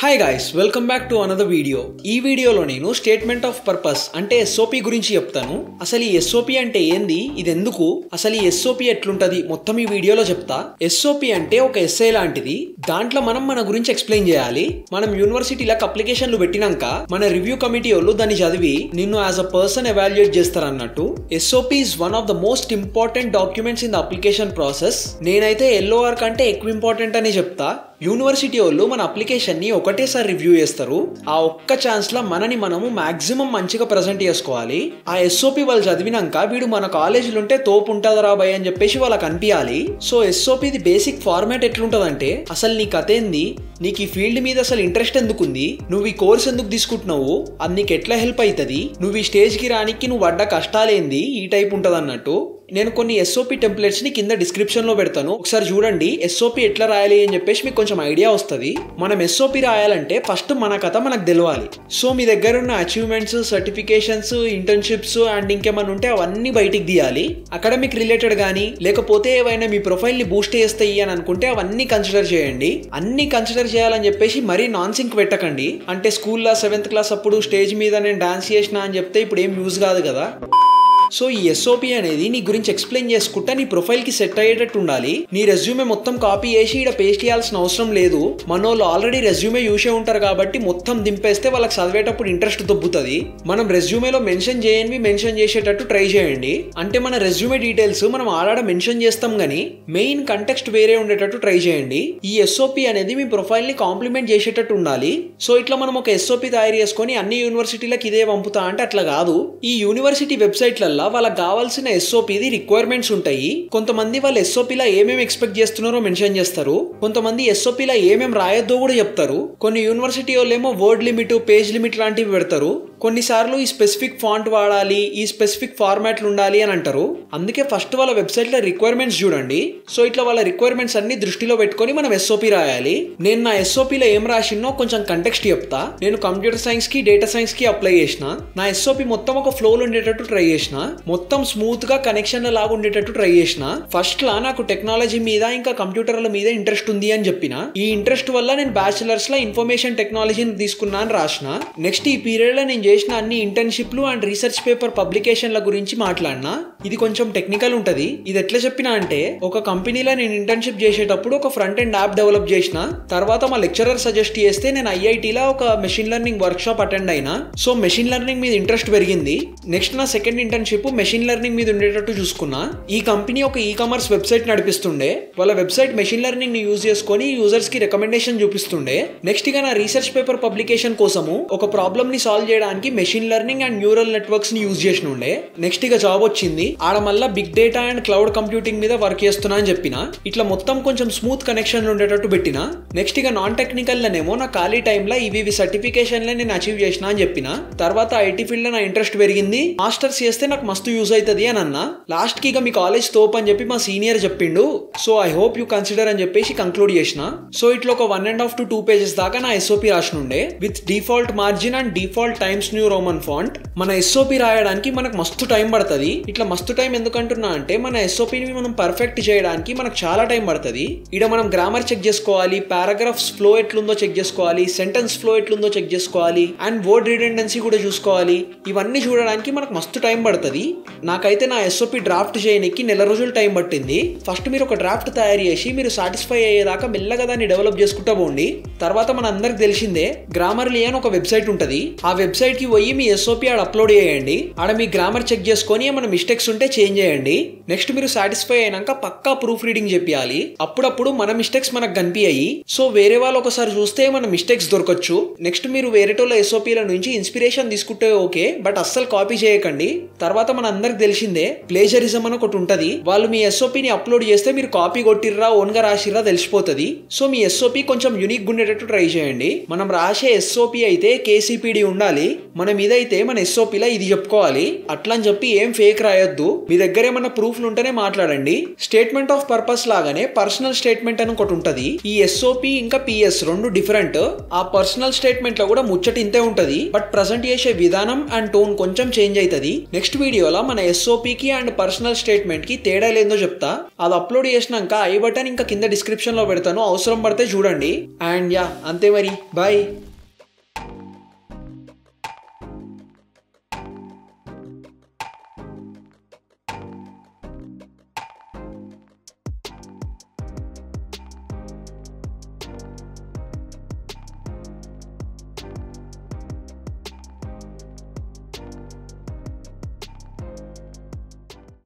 hi guys welcome back to another video ఈ వీడియోలో నేను స్టేట్మెంట్ ఆఫ్ పర్పస్ అంటే ఎస్ఓపి గురించి చెప్తాను అసలు ఈ ఎస్ఓపి అంటే ఏంది ఇది ఎందుకు అసలు ఈ ఎస్ఓపి ఎట్లుంటది మొత్తం ఈ వీడియోలో చెప్తా ఎస్ఓపి అంటే ఒక ఎస్ఐ లాంటిది దాంట్లో మనం మన గురించి ఎక్స్ప్లెయిన్ చేయాలి మనం యూనివర్సిటీలకు అప్లికేషన్లు పెట్టినాక మన రివ్యూ కమిటీ వాళ్ళు దాన్ని చదివి నిన్ను యాజ్ అ పర్సన్ ఎవాల్యుయేట్ చేస్తారు అన్నట్టు SOP is one of the most important documents in the application process నేనైతే ఎల్ఓఆర్ కంటే ఎక్కువ ఇంపార్టెంట్ అని చెప్తా యూనివర్సిటీ వాళ్ళు మన అప్లికేషన్ ని ఒకటేసారి రివ్యూ చేస్తారు ఆ ఒక్క ఛాన్స్ లో మనని మనము మాక్సిమం మంచిగా ప్రజెంట్ చేసుకోవాలి ఆ ఎస్ఓపి వాళ్ళు చదివినాక వీడు మన కాలేజీలో ఉంటే తోపు ఉంటుందిరా భయ్ అని చెప్పేసి వాళ్ళకి అనిపించాలి సో ఎస్ఓపిది బేసిక్ ఫార్మాట్ ఎట్లుంటదంటే అసలు నీ కథ ఏంది నీకు ఈ ఫీల్డ్ మీద అసలు ఇంట్రెస్ట్ ఎందుకుంది నువ్వు ఈ కోర్స్ ఎందుకు తీసుకుంటున్నావు అది నీకు ఎట్లా హెల్ప్ అవుతుంది నువ్వు ఈ స్టేజ్కి రానికి నువ్వు పడ్డ కష్టాలేంది ఈ టైప్ ఉంటుంది అన్నట్టు నేను కొన్ని ఎస్ఓపి టెంప్లెట్స్ ని కింద డిస్క్రిప్షన్ లో పెడతాను ఒకసారి చూడండి ఎస్ఓపి ఎట్లా రాయాలి అని చెప్పేసి మీకు కొంచెం ఐడియా వస్తుంది మనం ఎస్ఓపి రాయాలంటే ఫస్ట్ మన కథ మనకు తెలవాలి సో మీ దగ్గర ఉన్న అచీవ్మెంట్స్ సర్టిఫికేషన్స్ ఇంటర్న్షిప్స్ అండ్ ఇంకేమైనా ఉంటే అవన్నీ బయటికి తీయాలి అకాడమిక్ రిలేటెడ్ కానీ లేకపోతే ఏవైనా మీ ప్రొఫైల్ ని బూస్ట్ చేస్తాయి అని అనుకుంటే అవన్నీ కన్సిడర్ చేయండి అన్ని కన్సిడర్ చేయాలని చెప్పేసి మరీ నాన్ సింక్ పెట్టకండి అంటే స్కూల్లో సెవెంత్ క్లాస్ అప్పుడు స్టేజ్ మీద నేను డాన్స్ చేసిన అని చెప్తే ఇప్పుడు ఏం యూజ్ కాదు కదా సో ఈ ఎస్ఓపి అనేది నీ గురించి ఎక్స్ప్లెయిన్ చేసుకుంటా నీ ప్రొఫైల్ కి సెట్ అయ్యేటట్టు ఉండాలి నీ రెజ్యూమే మొత్తం కాపీ చేసి ఇక్కడ పేస్ట్ చేయాల్సిన అవసరం లేదు మనోళ్ళు ఆల్రెడీ రెజ్యూమే యూసే ఉంటారు కాబట్టి మొత్తం దింపేస్తే వాళ్ళకి చదివేటప్పుడు ఇంట్రెస్ట్ దొబ్బుతుంది మనం రెజ్యూమేలో మెన్షన్ చేయనివి మెన్షన్ చేసేటట్టు ట్రై చేయండి అంటే మన రెజ్యూమే డీటెయిల్స్ మనం ఆడాడ మెన్షన్ చేస్తాం గానీ మెయిన్ కంటెక్స్ట్ వేరే ఉండేటట్టు ట్రై చేయండి ఈ ఎస్ఓపి అనేది మీ ప్రొఫైల్ ని కాంప్లిమెంట్ చేసేటట్టు ఉండాలి సో ఇట్లా మనం ఒక ఎస్ఓపి తయారు చేసుకొని అన్ని యూనివర్సిటీలకు ఇదే పంపుతా అంటే అట్లా కాదు ఈ యూనివర్సిటీ వెబ్సైట్లలో వాళ్ళకి కావాల్సిన ఎస్ఓపిది రిక్వైర్మెంట్స్ ఉంటాయి కొంతమంది వాళ్ళు ఎస్ఓపిలా ఏమేమి ఎక్స్పెక్ట్ చేస్తున్నారో మెన్షన్ చేస్తారు కొంతమంది ఎస్ఓపిలా ఏమేమి రాయొద్దో కూడా చెప్తారు కొన్ని యూనివర్సిటీ వాళ్ళేమో వర్డ్ లిమిట్ పేజ్ లిమిట్ లాంటివి పెడతారు కొన్నిసార్లు ఈ స్పెసిఫిక్ ఫాంట్ వాడాలి ఈ స్పెసిఫిక్ ఫార్మాట్లు ఉండాలి అని అంటారు అందుకే ఫస్ట్ వాళ్ళ వెబ్సైట్లో రిక్వైర్మెంట్స్ చూడండి సో ఇట్లా వాళ్ళ రిక్వైర్మెంట్స్ అన్ని దృష్టిలో పెట్టుకొని మనం ఎస్ఓపి రాయాలి నేను నా ఎస్ఓపిలో ఏం రాసినో కొంచెం కంటెక్స్ట్ చెప్తా నేను కంప్యూటర్ సైన్స్ కి డేటా సైన్స్ కి అప్లై చేసిన నా ఎస్ఓపి మొత్తం ఒక ఫ్లోలో ఉండేటట్టు ట్రై చేసిన మొత్తం స్మూత్ గా కనెక్షన్ లాగా ఉండేటట్టు ట్రై చేసిన ఫస్ట్ లా నాకు టెక్నాలజీ మీద ఇంకా కంప్యూటర్ల మీద ఇంట్రెస్ట్ ఉంది అని చెప్పిన ఈ ఇంట్రెస్ట్ వల్ల నేను బ్యాచిలర్స్ లో ఇన్ఫర్మేషన్ టెక్నాలజీని తీసుకున్నా అని రాసిన నెక్స్ట్ ఈ పీరియడ్ లో నేను చేసిన అన్ని ఇంటర్న్షిప్లు అండ్ రీసెర్చ్ పేపర్ పబ్లికేషన్ల గురించి మాట్లాడినా ఇది కొంచెం టెక్నికల్ ఉంటది ఇది ఎట్లా చెప్పినా అంటే ఒక కంపెనీలో నేను ఇంటర్న్షిప్ చేసేటప్పుడు ఒక ఫ్రంట్ ఎండ్ యాప్ డెవలప్ చేసిన తర్వాత మా లెక్చరర్ సజెస్ట్ చేస్తే నేను ఐఐటీలో ఒక machine learning workshop attend అయినా సో మెషిన్ లెర్నింగ్ మీద ఇంట్రెస్ట్ పెరిగింది నెక్స్ట్ నా సెకండ్ ఇంటర్న్షిప్ మెషిన్ లెర్నింగ్ మీద ఉండేటట్టు చూసుకున్నా ఈ కంపెనీ ఒక ఈ కామర్స్ వెబ్సైట్ నడిపిస్తుండే వాళ్ళ వెబ్సైట్ మెషిన్ లెర్నింగ్ ని యూజ్ చేసుకొని యూజర్స్ కి రికమెండేషన్ చూపిస్తుండే నెక్స్ట్ గా నా రీసెర్చ్ పేపర్ పబ్లికేషన్ కోసము ఒక ప్రాబ్లమ్ ని సాల్వ్ చేయడానికి machine learning and neural networks ని యూజ్ చేసిన ఉండే నెక్స్ట్ ఇక జాబ్ వచ్చింది ఆడ మళ్ళా big data and cloud computing మీద వర్క్ చేస్తున్నా అని చెప్పిన ఇట్లా మొత్తం కొంచెం స్మూత్ కనెక్షన్ ఉండేటట్టు పెట్టిన నెక్స్ట్ ఇక నాన్ టెక్నికల్ లోనేమో నా ఖాళీ టైంలో ఇవి ఇవి సర్టిఫికేషన్ నేను అచీవ్ చేసిన అని చెప్పిన తర్వాత ఐటీ ఫీల్డ్ లో నా ఇంట్రెస్ట్ పెరిగింది మాస్టర్స్ చేస్తే నాకు మస్తు యూజ్ అవుతుంది అని అన్న లాస్ట్ కి ఇక మీ కాలేజ్ తోప్ అని చెప్పి మా సీనియర్ చెప్పిండు so I hope you consider అని చెప్పేసి కంక్లూడ్ చేసిన సో ఇట్లా ఒక one and half to two pages దాకా నా ఎస్ఓపి రాసినుండే with default margin and default Times New Roman font మన ఎస్ఓపి రాయడానికి మనకు మస్తు టైం పడుతుంది ఇట్లా మస్తు టైం ఎందుకంటున్నా అంటే మన ఎస్ఓపిని మనం పర్ఫెక్ట్ చేయడానికి మనకు చాలా టైం పడుతుంది ఇక్కడ మనం గ్రామర్ చెక్ చేసుకోవాలి పారాగ్రాఫ్స్ ఫ్లో ఎట్లుందో చెక్ చేసుకోవాలి సెంటెన్స్ ఫ్లో ఎట్లుందో చెక్ చేసుకోవాలి అండ్ వర్డ్ రిడెండెన్సీ కూడా చూసుకోవాలి ఇవన్నీ చూడడానికి మనకు మస్తు టైం పడుతుంది నాకైతే నా ఎస్ఓపి డ్రాఫ్ట్ చేయడానికి నెల రోజులు టైం పట్టింది ఫస్ట్ మీరు ఒక డ్రాఫ్ట్ తయారు చేసి మీరు సాటిస్ఫై అయ్యేదాకా మెల్లగా దాన్ని డెవలప్ చేసుకుంటా పోండి తర్వాత మన అందరికి తెలిసిందే గ్రామర్లీ అని ఒక వెబ్సైట్ ఉంటుంది ఆ వెబ్సైట్ కి పోయి మీ ఎస్ఓపి ఆడ అప్లోడ్ చేయండి ఆడ మీ గ్రామర్ చెక్ చేసుకొని ఏమైనా మిస్టేక్స్ ఉంటే చేంజ్ చేయండి నెక్స్ట్ మీరు సాటిస్ఫై అయినాక పక్కా ప్రూఫ్ రీడింగ్ చెప్పాలి అప్పుడప్పుడు మన మిస్టేక్స్ మనకు కనిపించాయి సో వేరే వాళ్ళు ఒకసారి చూస్తే మన మిస్టేక్స్ దొరకచ్చు నెక్స్ట్ మీరు వేరేటోళ్ళ ఎస్ఓపీల నుంచి ఇన్స్పిరేషన్ తీసుకుంటే ఓకే బట్ అస్సలు కాపీ చేయకండి తర్వాత మన అందరికి తెలిసిందే ప్లేజరిజం అని ఒకటి ఉంటది వాళ్ళు మీ ఎస్ఓపిని అప్లోడ్ చేస్తే మీరు కాపీ కొట్టిర్రా ఓన్ గా రాసిర్రా తెలిసిపోతుంది సో మీ ఎస్ఓపి కొంచెం యూనిక్ ఉండేటట్టు ట్రై చేయండి మనం రాసే ఎస్ఓపి అయితే కేసీపీడి ఉండాలి మన మీద అయితే మన ఎస్ఓపిలా ఇది చెప్పుకోవాలి అట్లా అని చెప్పి ఏం ఫేక్ రాయొద్దు చేయొద్దు మీ దగ్గర ఏమన్నా ప్రూఫ్లు ఉంటేనే మాట్లాడండి స్టేట్మెంట్ ఆఫ్ పర్పస్ లాగానే పర్సనల్ స్టేట్మెంట్ అని ఒకటి ఉంటది ఈ ఎస్ఓపి ఇంకా పిఎస్ రెండు డిఫరెంట్ ఆ పర్సనల్ స్టేట్మెంట్ లో కూడా ముచ్చట ఇంతే ఉంటది బట్ ప్రజెంట్ చేసే విధానం అండ్ టోన్ కొంచెం చేంజ్ అవుతుంది నెక్స్ట్ వీడియోలో మన ఎస్ఓపికి అండ్ పర్సనల్ స్టేట్మెంట్ కి తేడా లేదో చెప్తా అది అప్లోడ్ చేసినాక ఐ బటన్ ఇంకా కింద డిస్క్రిప్షన్ లో పెడతాను అవసరం పడితే చూడండి అండ్ యా అంతే మరి బాయ్